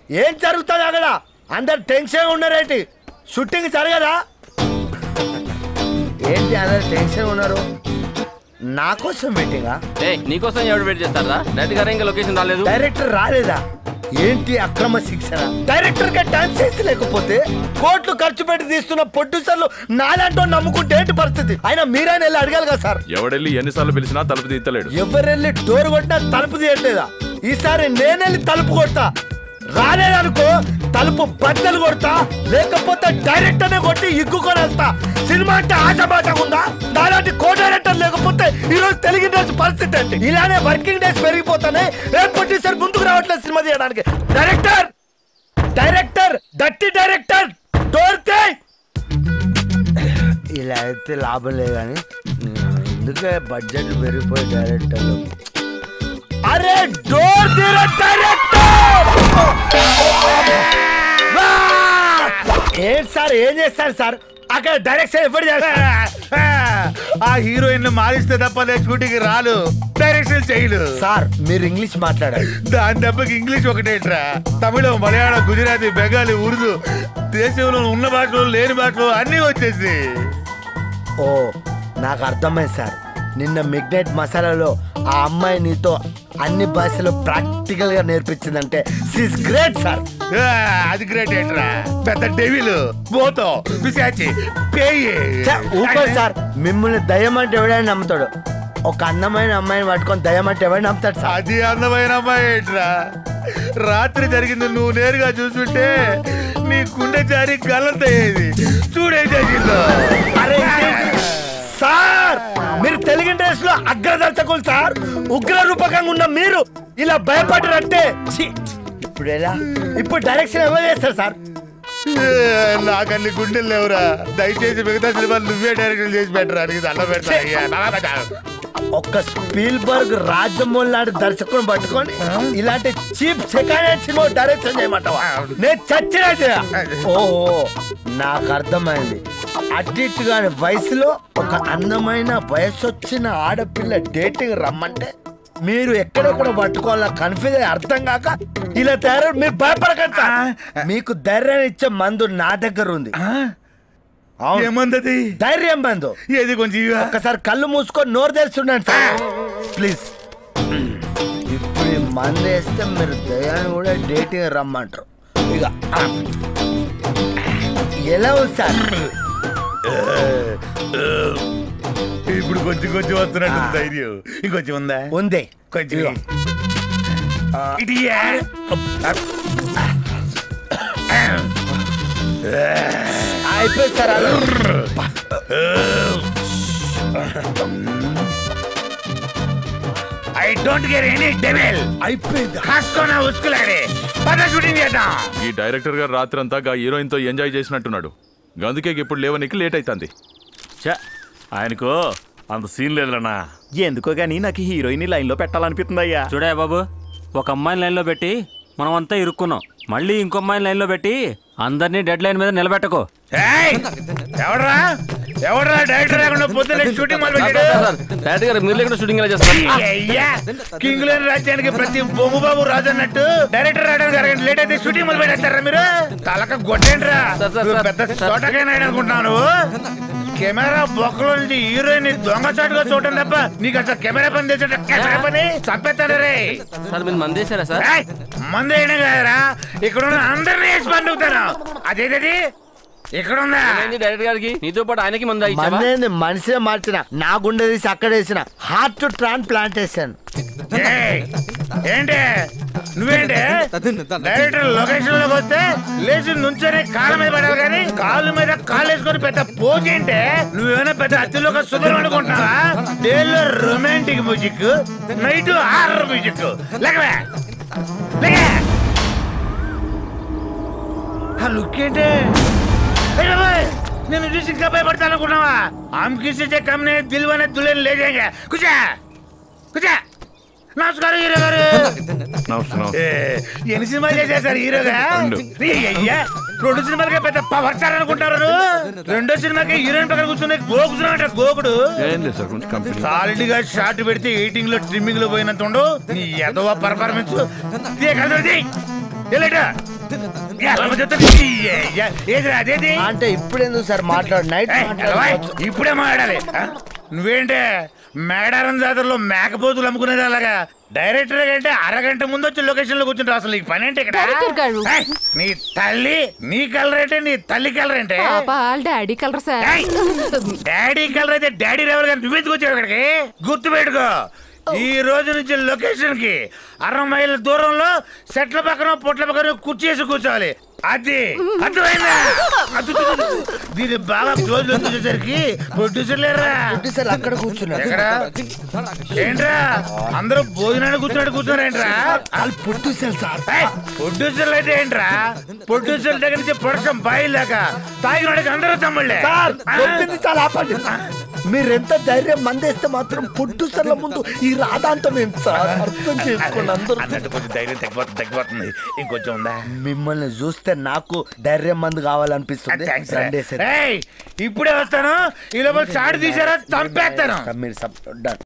ఏం జరుగుతుంది అక్కడ అందరు టెన్షన్ ఉన్నారేంటి షూటింగ్ జరగదా ఏంటి అందరు టెన్షన్ ఉన్నారు నా కోసం మీటింగా ఏ నీకోసం ఎవరు వెయిట్ చేస్తారా డైరెక్ట్ గారు ఇంకా లొకేషన్ రాలేదు డైరెక్టర్ రాలేదా ఏంటి అక్రమ శిక్షణ డైరెక్టర్ గా టైం సెన్స్ లేకపోతే కోట్లు ఖర్చు పెట్టి తీస్తున్న ప్రొడ్యూసర్లు నాలాంటి నమ్ముకుంటే ఏంటి పరిస్థితి అయినా మీరైనా వెళ్ళి అడగాలి కదా సార్ ఎవడెళ్ళి ఎన్నిసార్లు పిలిచినా తలుపు తీస్తలేడు ఎవరెళ్ళి డోర్ కొట్టినా తలుపు తీయట్లేదా ఈసారి నేనెళ్ళి తలుపు కొడతా రాలేదనుకో తలుపు బద్దలు కొడతా లేకపోతే డైరెక్టర్నే కొట్టి ఇగ్గుకొని వెళ్తా సినిమా అంటే ఆశబాట ఉందా నాలాంటి కో డైరెక్టర్ లేకపోతే ఈ రోజు తెలుగు ఇండస్ట్రీ పరిస్థితి ఏంటి ఇలానే వర్కింగ్ డేస్ పెరిగిపోతానే ఏ ప్రొడ్యూసర్ ముందుకు రావట్లేదు సినిమా తీయడానికి డైరెక్టర్ డైరెక్టర్ దట్టి డైరెక్టర్ డోర్ తీయ్ ఇలా అయితే లాభం లేదు కానీ ఎందుకే బడ్జెట్ పెరిగిపోయి డైరెక్టర్లు అరే డోర్ తీర డైరెక్టర్ వా! ఏంటి సార్ ఏం చేస్తారు సార్ అక్కడ డైరెక్షన్ ఎప్పుడు చేస్తారు ఆ హీరోయిన్ మారిస్తే తప్ప నేను షూటింగ్ రాలు డైరెక్షన్ చేయలు సార్ మీరు ఇంగ్లీష్ మాట్లాడారు దాని దెబ్బకి ఇంగ్లీష్ ఒకటేట్రా తమిళం మలయాళం గుజరాతీ బెంగాలీ ఉర్దూ దేశంలో ఉన్న భాషలు లేని భాషలు అన్నీ వచ్చేసి ఓ నాకు అర్థమైంది సార్ నిన్న మిగ్నైట్ మసాలాలో ఆ అమ్మాయి నీతో అన్ని భాషలు ప్రాక్టికల్ గా నేర్పించిందంటే సిస్ గ్రేట్ సార్ ఆ, అది గ్రేట్ ఏంట్రా పెద్ద డెవిల్ బోతో పిశాచి పేయి ఛ, ఊరుకోండి సార్ మిమ్మల్ని దయ్యం అంటే ఎవడైనా నమ్ముతాడు ఒక అందమైన అమ్మాయిని పట్టుకొని దయ్యం అంటే ఎవరైనా నమ్ముతాడు సార్ అది అందమైన అమ్మాయి ఏంట్రా రాత్రి జరిగింది నువ్వు నేరుగా చూస్తుంటే నీ గుండె జారి గల్లంతయ్యేది చూడే జరిగిందో అరే ఇదేంటి? సార్ మీరు తెలుగు ఇండస్ట్రీ లో అగ్రదర్శకులు సార్ ఉగ్ర రూపకంగా ఉన్న మీరు ఇలా భయపడరంటే ఛీ! ఇప్పుడు ఎలా ఇప్పుడు డైరెక్షన్ ఎవరు చేస్తారు సార్ నాకన్ని గుండెలు లేవురా దయచేసి మిగతా సినిమాలు నువ్వే డైరెక్షన్ చేసి పెట్టరా నీకు దండం పెడతా అయ్యా. బాగా పెట్టా. ఒక్క స్పీల్బర్గ్ రాజమౌళి లాంటి దర్శకుని పట్టుకొని ఇలాంటి చీప్ సెకండ్ సినిమా డైరెక్షన్ చేయమంటావా నేను చచ్చినా చేయ ఓహో నాకు అర్థమైంది అటు ఇటు కాని వయసులో ఒక అందమైన వయసు వచ్చిన ఆడపిల్ల డేటింగ్ రమ్మంటే మీరు ఎక్కడెక్కడ పట్టుకోవాలో కన్ఫ్యూజ్ అయ్యి అర్థం కాక ఇలా తయారు మీరు భయపడకండి సార్. మీకు ధైర్యాన్ని ఇచ్చే మందు నా దగ్గర ఉంది అవును. ఏమందది ధైర్యం మందు ఏది కొంచెం ఇవ్వా? ఒక్కసారి కళ్ళు మూసుకొని నోరు తెరుచుండండి సార్ ప్లీజ్ ఇప్పుడు ఈ మందు వేస్తే మీరు దయాన్ని కూడా డేటింగ్ రమ్మంటారు ఇక ఆ. ఎలా ఉంది సార్ ఇప్పుడు కొంచెం కొంచెం వస్తున్నట్టు ఉంది ధైర్యం ఇంకొంచెం ఉందా ఉంది కొంచెం ఇదిగో. ఇటు ఇయ్యా. అయిపోయింది సార్ అలా. I don't care any devil అయిపోయింది కాసుకోనా ఉసుకులాడే పద షూటింగ్ చేద్దాం ఈ డైరెక్టర్ గారు రాత్రి అంతా గా హీరోయిన్ తో ఎంజాయ్ చేసినట్టున్నాడు అందుకే ఇప్పుడు లేవనికి లేట్ అవుతుంది ఛ, ఆయనకు అంత సీన్ లేదులన్నా ఎందుకో గానీ నాకు హీరోయిన్ లైన్ లో పెట్టాలనిపిస్తుంది అయ్యా చూడే బాబు ఒక అమ్మాయిని లైన్లో పెట్టి మనం అంతా ఇరుక్కున్నాం మళ్ళీ ఇంకో అమ్మాయిని లైన్లో పెట్టి అందరినీ డెడ్ లైన్ మీద నిలబెట్టకో ఏయ్! ఎవడ్రా ఎవడ్రా డైరెక్టర్ లేకుండా పొద్దున్న షూటింగ్ మొదలు పెట్టాడు డైరెక్ట్ గారు మీరు లేకుండా షూటింగ్ ఎలా చేస్తారు అయ్యా కింగ్ లేని రాజ్యానికి ప్రతి బొమ్మ బాబు రాజు అన్నట్టు డైరెక్టర్ రావడానికి అరగంట లేట్ అయితే షూటింగ్ మొదలు పెట్టేస్తారా మీరు తలక గొడ్డేంట్రా సార్, సార్, నువ్వు సార్, పెద్ద సార్. చోటకైనా అనుకుంటున్నాను కెమెరా బొక్కలో నుంచి హీరోయిన్ దొంగచాటుగా చూడటం తప్ప నీకు అసలు కెమెరా పని తెచ్చట పని చంపేస్తాడు రే సార్ మీరు మందేశారా సార్ ఏయ్! మందు అయినా కదరా ఇక్కడ ఉన్న అందరినీ వేసి పండుగుతాను అదేదది ఇక్కడ ఉందా ఏంది డైరెక్ట్ గారికి నీతో పాటు ఆయనకి మంది ఇచ్చావా మందేంది మనిషినే మార్చిన నా గుండె తీసి అక్కడ వేసిన హార్ట్ ట్రాన్ ప్లాంటేషన్ ఏయ్! ఏంటి నువ్వేంటి డైరెక్టర్ లొకేషన్ లోకి వస్తే లేచి నుంచొని కాళ్ళ మీద పడాలి కానీ కాళ్ళ మీద కాళ్ళు వేసుకొని పెద్ద పోజ్ ఏంటి నువ్వేమైనా పెద్ద అత్తిలోకి సుధరం అనుకుంటున్నావా డేలో romantic music night horror music లేకవే లేకే ఆ లుక్ ఏంటి ఏయ్ బాబాయ్, నేను చూసి ఇంకా భయపడతాను అనుకున్నావా ఆమ్ కిసి చే కమ్నే దిల్వనే దులేని లే జాయేంగే కుచా కుచా నమస్కారం హీరో గారు నమస్కారం ఏ, ఎన్ని సినిమాలు చేశారు హీరోగా రెండు. నీ అయ్యా రెండు సినిమాలకే పెద్ద పవర్ స్టార్ అనుకుంటారు రెండో సినిమాకి హీరోయిన్ పక్కన కూర్చుని గోకుతున్నాడు గోకుడు ఏం లేదు సార్ కొంచెం కంపెనీ సాలిడ్ గా షార్ట్ పెడితే ఎయిటింగ్ లో ట్రిమ్మింగ్ లో పోయినంత ఉండు నీ ఎదవ పర్ఫార్మెన్స్ ఎలా చెప్తాను? ఏ- ఏ- ఏదిరా అదేది అంటే ఇప్పుడు ఎందుకు సార్ మాట్లాడు నైట్ ఏయ్, ఎలవాయ్, ఇప్పుడే మాట్లాడాలి ఆ? నువ్వేంటే మేడారం జాతరలో మేకపోతులు అమ్ముకునేది అలాగా డైరెక్టర్ అంటే అరగంట ముందు వచ్చి లొకేషన్ లో కూర్చుంటారు అసలు ఈ పని ఏంటి ఇక్కడ డైరెక్టర్ గారు. ఏయ్, నీ తల్లి నీ కలర్ ఏంటే నీ తల్లి కలర్ ఏంటే పాప వాళ్ళ డాడీ కలర్ సార్ ఏయ్! డాడీ కలర్ అయితే డాడీ రేవల్ గారు నువ్వెందుకు వచ్చావు ఇక్కడికి గుర్తు పెట్టుకో ఈ రోజు నుంచి లొకేషన్ కి అరవై మైళ్ళ దూరంలో సెట్ల పక్కన పొట్ల పక్కన కుర్చీ వేసి కూర్చోవాలి అది అర్థమైందా అదు, అదు, అదు. దీన్ని బాగా క్లోజ్ లో చూసేసరికి ప్రొడ్యూసర్ లేరా సార్ అక్కడ కూర్చున్నారు ఎక్కడ ఏంట్రా అందరూ భోజనాన్ని కూర్చున్నాడు కూర్చున్నారేంట్రా వాళ్ళు పుట్టిస్తారు సార్ ఏయ్, ప్రొడ్యూసర్లు అయితే ఏంట్రా ప్రొడ్యూసర్ దగ్గర నుంచి ప్రొడక్షన్ బాయిల్ దాకా తాగినోడికి అందరూ తమ్ముళ్ళే సార్ ఆ? దొరికింది చాలా ఆపండి మీరెంత ధైర్యం మందేస్తే మాత్రం పుట్టుసర్ల ముందు ఈ రాధాంతం ఏం సార్ అర్థం చేసుకోండి అందరూ అన్నట్టు కొంచెం ధైర్యం తగ్గిపోతుంది తగ్గిపోతుంది ఇంకొంచెం ఉందా మిమ్మల్ని చూస్తే నాకు ధైర్యం మంది కావాలనిపిస్తుంది థ్యాంక్స్ రండి సార్ ఇప్పుడే వస్తాను ఈ లోపల చాడు తీసారా చంపేస్తాను మీరు సబ్ డన్